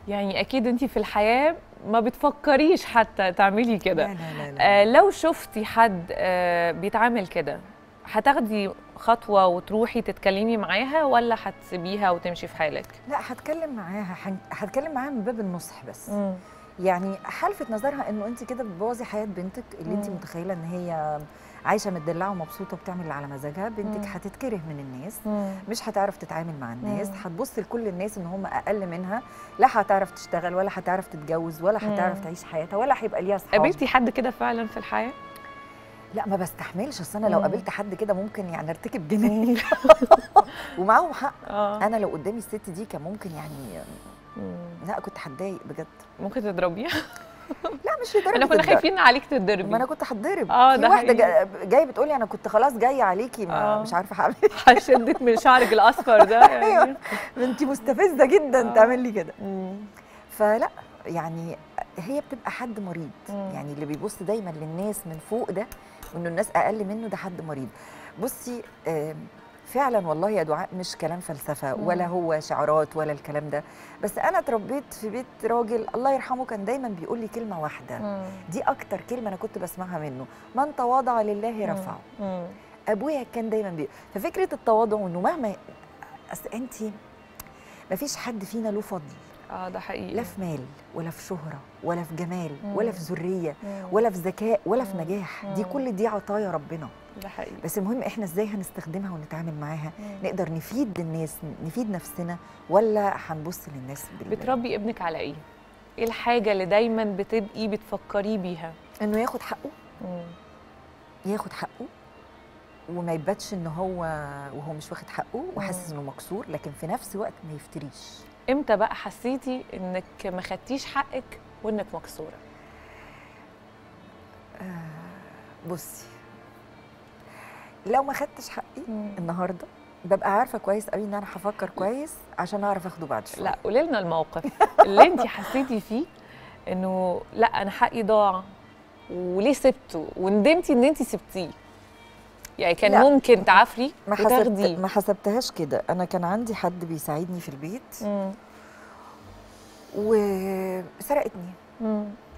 يعني اكيد انت في الحياه ما بتفكريش حتى تعملي لا كده لا لا, لا. آه لو شفتي حد آه بيتعامل كده هتاخدي خطوه وتروحي تتكلمي معاها ولا هتسيبيها وتمشي في حالك لا هتكلم معاها هن- هتكلم معاها من باب النصح بس مم. يعني هلفت نظرها انه انت كده بتبوظي حياه بنتك اللي انت مم. متخيله ان هي عايشه متدلعه ومبسوطه وبتعمل اللي على مزاجها بنتك مم. هتتكره من الناس مم. مش هتعرف تتعامل مع الناس مم. هتبص لكل الناس ان هم اقل منها لا هتعرف تشتغل ولا هتعرف تتجوز ولا هتعرف مم. تعيش حياتها ولا هيبقى ليها اصحاب قابلتي حد كده فعلا في الحياه لا ما بستحملش اصل انا لو مم. قابلت حد كده ممكن يعني ارتكب جنايه ومعاهم حق اه انا لو قدامي الست دي كان ممكن يعني مم. لا كنت هتضايق بجد ممكن تضربيها لا مش لدرجه انا كنا الضرب. خايفين عليك تتضربي ما انا كنت هتضرب آه، في ده واحده حقيقي. جا- جايه بتقولي انا كنت خلاص جايه عليكي ما آه. مش عارفه هعمل هشدك من شعرك الاصفر ده يعني ايوه انت مستفزه جدا آه. تعمل لي كده مم. فلا يعني هي بتبقى حد مريض مم. يعني اللي بيبص دايما للناس من فوق ده وانه الناس اقل منه ده حد مريض بصي آم، فعلا والله يا دعاء مش كلام فلسفه مم. ولا هو شعارات ولا الكلام ده بس انا اتربيت في بيت راجل الله يرحمه كان دايما بيقول لي كلمه واحده مم. دي اكتر كلمه انا كنت بسمعها منه من تواضع لله رفعه مم. ابويا كان دايما بي... ففكره التواضع وانه مهما اصل انت ما فيش حد فينا له فضل اه ده حقيقي لا في مال ولا في شهره ولا في جمال مم. ولا في ذريه مم. ولا في ذكاء ولا في مم. نجاح دي مم. كل دي عطايا ربنا ده حقيقي بس المهم احنا ازاي هنستخدمها ونتعامل معاها مم. نقدر نفيد الناس نفيد نفسنا ولا هنبص للناس بال... بتربي ابنك على ايه؟ ايه الحاجة اللي دايما بتبقي بتفكريه بيها؟ انه ياخد حقه مم. ياخد حقه وما يباتش ان هو وهو مش واخد حقه وحاسس انه مكسور لكن في نفس الوقت ما يفتريش امتى بقى حسيتي انك ما خدتيش حقك وانك مكسورة؟ آه بصي لو ما خدتش حقي النهارده ببقى عارفه كويس قوي ان انا هفكر كويس عشان اعرف اخده بعد شويه لا قولي لنا الموقف اللي انت حسيتي فيه انه لا انا حقي ضاع وليه سبته وندمتي ان انت سبتيه يعني كان لا. ممكن تعافري ما حسبت وتاخديه ما حسبتهاش كده انا كان عندي حد بيساعدني في البيت مم. وسرقتني مم.